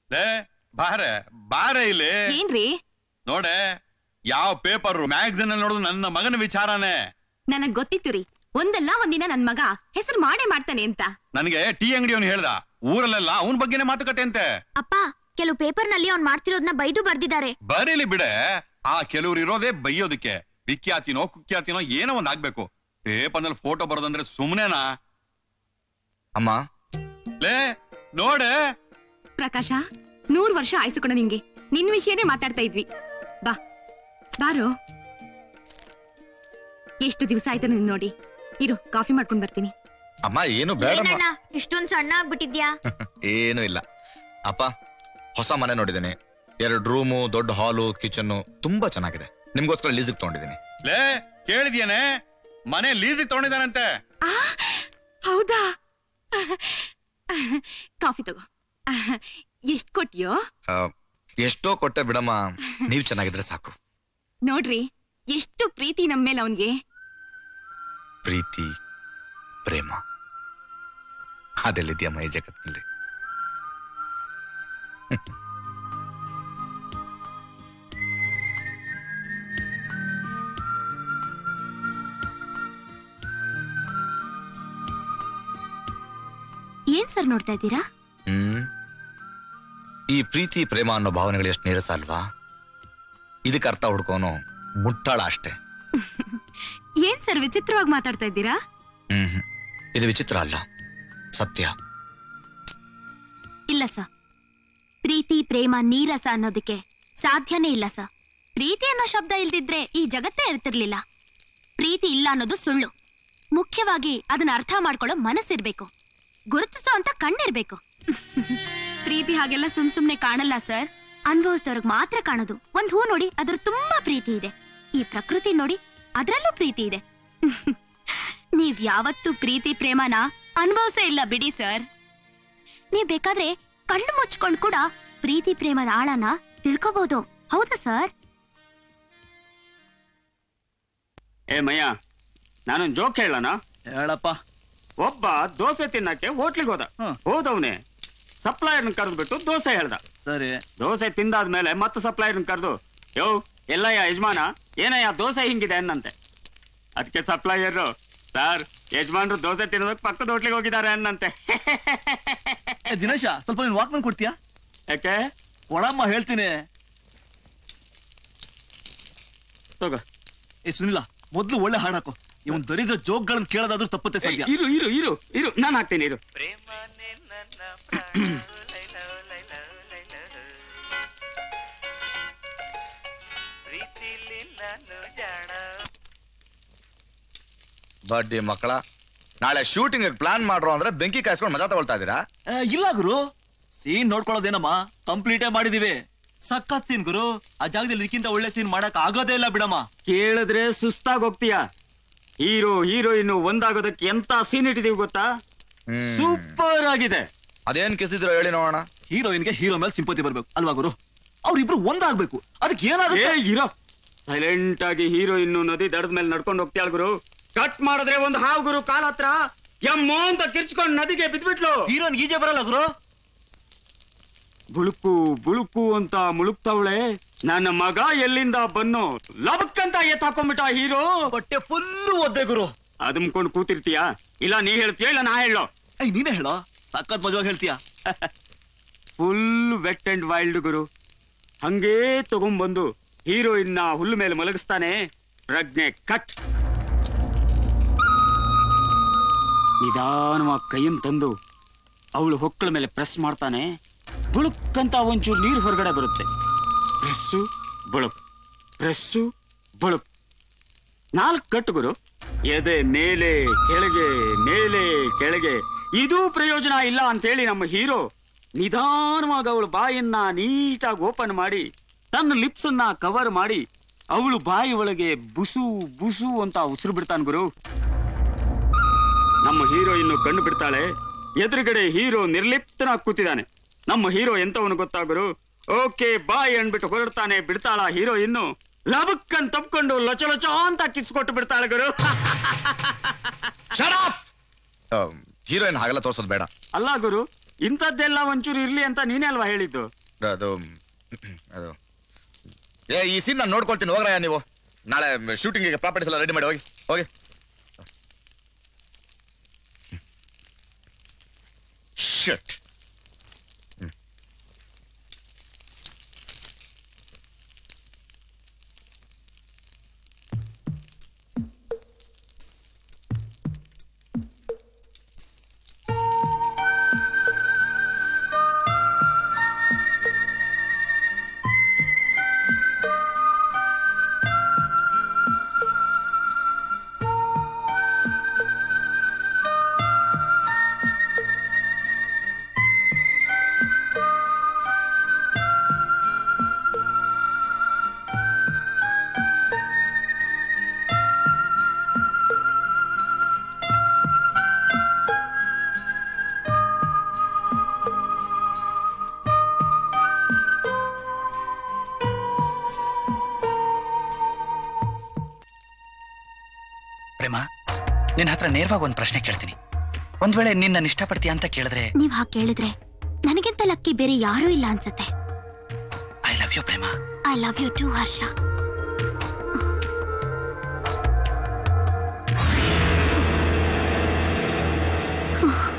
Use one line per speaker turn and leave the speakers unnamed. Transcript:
ಲೇ ಬಾರೆ ಬಾರೆ ಇಲ್ಲಿ
ಏನ್ರಿ
ನೋಡೆ ಯಾವ ಪೇಪರ್ ಮ್ಯಾಗಝಿನ್ ಅಲ್ಲಿ ನೋಡುದು ನನ್ನ ಮಗನ ವಿಚಾರನೇ
ನನಗ್ ಗೊತ್ತಿತ್ತು ರೀ ಒಂದಲ್ಲ ಒಂದಿನ ನನ್ ಮಗ ಹೆಸರು ಮಾಡೇ ಮಾಡ್ತಾನೆ ಅಂತ
ನನಗೆ ಟೀ ಅಂಗಡಿಯವನು ಹೇಳ್ದ ಊರಲ್ಲೆಲ್ಲ ಅವನ ಬಗ್ಗೆನೇ ಮಾತುಕತೆ ಅಂತೆ
ಅಪ್ಪ ಕೆಲವು ಪೇಪರ್ ನಲ್ಲಿ ಅವ್ನ್ ಮಾಡ್ತಿರೋದನ್ನ ಬೈದು ಬರ್ದಿದ್ದಾರೆ
ಬರೀಲಿ ಬಿಡೆ ಆ ಕೆಲವ್ರು ಇರೋದೇ ಬೈಯೋದಕ್ಕೆ ವಿಖ್ಯಾತಿನೋ ಕುಖ್ಯಾತಿನೋ ಏನೋ ಒಂದ್ ಆಗ್ಬೇಕು ಪೇಪರ್ ನಲ್ಲಿ ಫೋಟೋ ಬರೋದಂದ್ರೆ ಸುಮ್ನೆನಾ
ಅಮ್ಮ
ಲೇ ನೋಡೆ
ಪ್ರಕಾಶ ನೂರ್ ವರ್ಷ ಆಯ್ಸು ಕಣ ನಿಂಗೆ ನಿನ್ ವಿಷಯನೇ ಮಾತಾಡ್ತಾ ಇದ್ವಿ ಬಾ ಬಾರು ಎಷ್ಟು ದಿವಸ ಆಯ್ತು ನಿನ್ ನೋಡಿ ಇರು ಕಾಫಿ ಮಾಡ್ಕೊಂಡ್ ಬರ್ತೀನಿ
ಅಮ್ಮ ಏನು ಬೇಡಮ್ಮ
ಏನಣ್ಣ ಇಷ್ಟೊಂದ್ ಸಣ್ಣ ಆಗ್ಬಿಟ್ಟಿದ್ಯಾ
ಏನು ಇಲ್ಲ ಅಪ್ಪ ಹೊಸ ಮನೆ ನೋಡಿದ್ದೀನಿ ಎರಡು ರೂಮು ದೊಡ್ಡ ಹಾಲು ಕಿಚನ್ ತುಂಬಾ ಚೆನ್ನಾಗಿದೆ ನಿಮ್ಗೋಸ್ಕರ ಲೀಸಿಗೆ ತಗೊಂಡಿದ್ದೀನಿ
ಲೇ ಕೇಳಿದ್ಯೇನೆ ಮನೆ ಲೀಸಿಗೆ ತಗೊಂಡಿದ್ದಾನಂತೆ
ಆ ಹೌದಾ ಕಾಫಿ ತಗೋ ಎಷ್ಟ್ ಕೊಟ್ಯೋ
ಆ, ಎಷ್ಟೋ ಕೊಟ್ಟೆ ಬಿಡಮ್ಮ ನೀವ್ ಚೆನ್ನಾಗಿದ್ರೆ ಸಾಕು
ನೋಡ್ರಿ ಎಷ್ಟು ಪ್ರೀತಿ ನಮ್ ಮೇಲೆ ಅವನ್ಗೆ
ಪ್ರೀತಿ ಪ್ರೇಮ ಅದೆಲ್ಲಿದ್ಯಮ್ಮ ಈ ಜಗತ್ತಿನಲ್ಲಿ
ಏನ್ ಸರ್ ನೋಡ್ತಾ ಇದ್ದೀರಾ
ಹ್ಮ್ ಈ ಪ್ರೀತಿ ಪ್ರೇಮ ಅನ್ನೋ ಭಾವನೆಗಳು ಎಷ್ಟು ನೀರಸ ಅಲ್ವಾ ಇದಕ್ಕೆ ಅರ್ಥ ಹುಡ್ಕೋನು ಮುಟ್ಟಾಳ ಅಷ್ಟೇ
ಏನ್ ಸರ್ ವಿಚಿತ್ರವಾಗಿ ಮಾತಾಡ್ತಾ ಇದ್ದೀರಾ
ಹ್ಮ್ ಹ್ಮ್. ಇದು ವಿಚಿತ್ರ ಅಲ್ಲ ಸತ್ಯ
ಇಲ್ಲ ಸರ್ ಪ್ರೀತಿ ಪ್ರೇಮ ನೀರಸ ಅನ್ನೋದಕ್ಕೆ ಸಾಧ್ಯನೇ ಇಲ್ಲ ಸರ್ ಪ್ರೀತಿ ಅನ್ನೋ ಶಬ್ದ ಇಲ್ದಿದ್ರೆ ಈ ಜಗತ್ತೇ ಇರ್ತಿರ್ಲಿಲ್ಲ ಪ್ರೀತಿ ಇಲ್ಲ ಅನ್ನೋದು ಸುಳ್ಳು ಮುಖ್ಯವಾಗಿ ಅದನ್ನ ಅರ್ಥ ಮಾಡ್ಕೊಳ್ಳೋ ಮನಸ್ಸಿರ್ಬೇಕು ಗುರುತಿಸೋ ಅಂತ ಕಣ್ಣಿರ್ಬೇಕು ಪ್ರೀತಿ ಹಾಗೆಲ್ಲ ಸುಮ್ ಸುಮ್ನೆ ಕಾಣಲ್ಲ ಸರ್ ಅನುಭವಿಸಿದವ್ರಿಗೆ ಮಾತ್ರ ಕಾಣೋದು ಒಂದ್ ಹೂ ನೋಡಿ ಅದ್ರ ತುಂಬಾ ಪ್ರೀತಿ ಇದೆ ಈ ಪ್ರಕೃತಿ ನೋಡಿ ಅದ್ರಲ್ಲೂ ಪ್ರೀತಿ ಇದೆ ನೀವ್ ಯಾವತ್ತೂ ಪ್ರೀತಿ ಪ್ರೇಮನ ಅನುಭವಿಸೇ ಇಲ್ಲ ಬಿಡಿ ಸರ್ ನೀವ್ ಬೇಕಾದ್ರೆ ಕಣ್ಣು ಮುಚ್ಕೊಂಡ್ ಕೂಡ ಪ್ರೀತಿ ಪ್ರೇಮದ ಆಳನ ತಿಳ್ಕೋಬಹುದು ಹೌದಾ ಸರ್
ಏ ಮಯ್ಯ ನಾನೊಂದ್ ಜೋಕ್ ಹೇಳಣ
ಹೇಳಪ್ಪ
ಒಬ್ಬ ದೋಸೆ ತಿನ್ನಕ್ಕೆ ಹೋಟ್ಲಿಗೆ ಹೋದ
ಹ್ಮ್.
ಹೋದವನೇ ಸಪ್ಲೈಯರ್ನ ಕರೆದ್ಬಿಟ್ಟು ದೋಸೆ ಹೇಳ್ದ
ಸರಿ
ದೋಸೆ ತಿಂದಾದ್ಮೇಲೆ ಮತ್ತೆ ಸಪ್ಲೈಯರ್ನ ಕರೆದು ಯೋ ಎಲ್ಲಯ್ಯ ಯಜಮಾನ ಏನಯ್ಯ ದೋಸೆ ಹಿಂಗಿದೆ ಅನ್ನಂತೆ ಅದಕ್ಕೆ ಸಪ್ಲೈಯರ್ ಸರ್ ಯಜಮಾನ್ರು ದೋಸೆ ತಿನ್ನೋದಕ್ಕೆ ಪಕ್ಕದ ಹೋಟ್ಲಿಗೆ ಹೋಗಿದ್ದಾರೆ ಅನ್ನಂತೆ
ಏ ದಿನೇಶ ಸ್ವಲ್ಪ ನೀನ್ ವಾಕ್ಮನ್ ಕೊಡ್ತೀಯಾ
ಯಾಕೆ
ಕೊಡಮ್ಮ ಹೇಳ್ತೀನಿ
ತಗೋ
ಏ ಸುನಿಲ ಮೊದ್ಲು ಒಳ್ಳೆ ಹಾಡ್ ಹಾಕು ಇವನ್ ದರಿದ್ರ ಜೋಕ್ಗಳನ್ನ ಕೇಳೋದಾದ್ರೂ ತಪ್ಪುತ್ತೆ
ಏ,
ಸದ್ಯ
ಇರು ಇರು ಇರು ಇರು ನಾನು ಹಾಕ್ತೀನಿ ಇರು
ಬಡ್ಡಿ ಮಕ್ಕಳ ನಾಳೆ ಶೂಟಿಂಗ್ ಪ್ಲಾನ್ ಮಾಡ್ರು ಅಂದ್ರೆ ಬೆಂಕಿ ಕಾಯಿಸ್ಕೊಂಡು ಮಜಾ ತಗೊಳ್ತಾ ಇದೀರಾ
ಏ, ಇಲ್ಲ ಗುರು ಸೀನ್ ನೋಡ್ಕೊಳ್ಳೋದೇನಮ್ಮ ಕಂಪ್ಲೀಟೇ ಮಾಡಿದೀವಿ ಸಖತ್ ಸೀನ್ ಗುರು ಆ ಜಾಗದಲ್ಲಿ ಇದಕ್ಕಿಂತ ಒಳ್ಳೆ ಸೀನ್ ಮಾಡಕ್ ಆಗೋದೇ ಇಲ್ಲ ಬಿಡಮ್ಮ
ಕೇಳಿದ್ರೆ ಸುಸ್ತಾಗ್ ಹೋಗ್ತೀಯ ಹೀರೋ ಹೀರೋಯಿನ್ ಒಂದಾಗೋದಕ್ಕೆ ಎಂತ ಸೀನ್ ಇಟ್ಟಿದೀವಿ ಗೊತ್ತಾ
ಹ್ಮ್.
ಸೂಪರ್ ಆಗಿದೆ
ಅದೇನ್ ಕಿಸಿದ್ರು ಹೇಳಿ ನೋಡೋಣ
ಹೀರೋಯಿನ್ಗೆ ಹೀರೋ ಮೇಲೆ ಸಿಂಪತಿ ಬರ್ಬೇಕು ಅಲ್ವಾ ಗುರು ಅವ್ರಿಬ್ರು ಒಂದಾಗ್ಬೇಕು ಅದಕ್ಕೆ ಏನಾಗುತ್ತೆ
ಏ ಇರೋ ಸೈಲೆಂಟ್ ಆಗಿ ಹೀರೋಯಿನ್ ನದಿ ದಡದ ಮೇಲೆ ನಡ್ಕೊಂಡು ಹೋಗ್ತಾಳ ಗುರು ಕಟ್ ಮಾಡಿದ್ರೆ ಒಂದು ಹಾವು ಗುರು ಕಾಲ ಹತ್ರ ಎಮ್ಮೋ ಅಂತ ಕಿರ್ಚ್ಕೊಂಡು ನದಿಗೆ ಬಿದ್ಬಿಟ್ಲು
ಹೀರೋನ್ ಈಜೆ ಬರಲ್ಲ ಗುರು
ಬುಳುಕು ಬುಳುಕು ಅಂತ ಮುಳುಕ್ತವಳೆ ನನ್ನ ಮಗ ಎಲ್ಲಿಂದ ಬನ್ನು ಲಬಕ್ಕಂತ ಎತ್ ಹಾಕೊಂಡ್ಬಿಟ್ಟ ಹೀರೋ
ಬಟ್ಟೆ ಫುಲ್ಲು ಒದ್ದೆ ಗುರು
ಅದ್ಮ್ಕೊಂಡು ಕೂತಿರ್ತೀಯ ಇಲ್ಲ ನೀ ಹೇಳ್ತೀಯ ಇಲ್ಲ ನಾ ಹೇಳೋ
ಐ ನೀನೇ ಹೇಳೋ ಸಖತ್ ಮಜವಾಗಿ ಹೇಳ್ತೀಯ
ಫುಲ್ ವೆಟ್ ಅಂಡ್ ವೈಲ್ಡ್ ಗುರು ಹಂಗೇ ತಗೊಂಬಂದು ಹೀರೋಯಿನ್ನ ಹುಲ್ಲು ಮೇಲೆ ಮಲಗಿಸ್ತಾನೆ ಪ್ರಜ್ಞೆ ಕಟ್ ನಿಧಾನವಾಗಿ ಕೈಯನ್ನು ತಂದು ಅವಳು ಹೊಕ್ಕಳ ಮೇಲೆ ಪ್ರೆಸ್ ಮಾಡ್ತಾನೆ ಬುಳುಕ್ಕಂತ ಒಂಚೂರು ನೀರು ಹೊರಗಡೆ ಬರುತ್ತೆ ಪ್ರೆಸ್ಸು ಬುಳುಕ್ ಪ್ರೆಸ್ಸು ಬುಳುಕ್ ನಾಲ್ಕು ಕಟ್ಟು ಗುರು ಎದೆ ಮೇಲೆ ಕೆಳಗೆ ಮೇಲೆ ಕೆಳಗೆ ಇದೂ ಪ್ರಯೋಜನ ಇಲ್ಲ ಅಂತೇಳಿ ನಮ್ಮ ಹೀರೋ ನಿಧಾನವಾಗಿ ಅವಳು ಬಾಯನ್ನ ನೀಟಾಗಿ ಓಪನ್ ಮಾಡಿ ತನ್ನ ಲಿಪ್ಸ್ ಅನ್ನ ಕವರ್ ಮಾಡಿ ಅವಳು ಬಾಯಿ ಒಳಗೆ ಬುಸು ಬುಸು ಅಂತ ಉಸಿರು ಬಿಡ್ತಾನೆ ಗುರು ನಮ್ಮ ಹೀರೋ ಇನ್ನು ಕಣ್ಣು ಬಿಡ್ತಾಳೆ ಎದುರುಗಡೆ ಹೀರೋ ನಿರ್ಲಿಪ್ತನಾಗಿ ಕೂತಿದ್ದಾನೆ ನಮ್ಮ ಹೀರೋ ಎಂತವನು ಗೊತ್ತಾ ಗುರು ಓಕೆ ಬಾಯ್ ಅಂದ್ಬಿಟ್ಟು ಹೊರಡ್ತಾನೆ ಬಿಡ್ತಾಳ ಹೀರೋ ಇನ್ನು ಲಬಕ್ಕನ್ ತಪ್ಕೊಂಡು ಲೊಚ ಲೊಚ ಅಂತ ಕಿಸ್ಕೊಟ್ಟು ಬಿಡ್ತಾಳೆ ಗುರು
ಹೀರೋಯಿನ್ ಹಾಗೆಲ್ಲ ತೋರ್ಸೋದು ಬೇಡ
ಅಲ್ಲ ಗುರು ಇಂಥದ್ದೆಲ್ಲ ಒಂಚೂರು ಇರ್ಲಿ ಅಂತ ನೀನೇ ಅಲ್ವಾ ಹೇಳಿದ್ದು
ಅದು ಅದು ಏ ಈ ಸೀನ್ ನಾನು ನೋಡ್ಕೊಳ್ತೀನಿ ಹೋಗ್ರಯ್ಯ ನೀವು ನಾಳೆ ಶೂಟಿಂಗಿಗೆ ಪ್ರಾಪರ್ಟೀಸ್ ಎಲ್ಲ ರೆಡಿ ಮಾಡಿ ಹೋಗಿ ಹೋಗಿ ಶಟ್
ಪ್ರೇಮ ನಿನ್ನ ಹತ್ರ ನೇರವಾಗಿ ಒಂದು ಪ್ರಶ್ನೆ ಕೇಳ್ತೀನಿ ಒಂದ್ ವೇಳೆ ನಿನ್ನ ಇಷ್ಟಪಡ್ತೀಯ ಅಂತ ಕೇಳಿದ್ರೆ
ನೀವ್ ಹಾಗೆ ಕೇಳಿದ್ರೆ ನನಗಿಂತ ಲಕ್ಕಿ ಬೇರೆ ಯಾರೂ ಇಲ್ಲ ಅನ್ಸುತ್ತೆ
I love you Prema
I love you too Harsha hmm.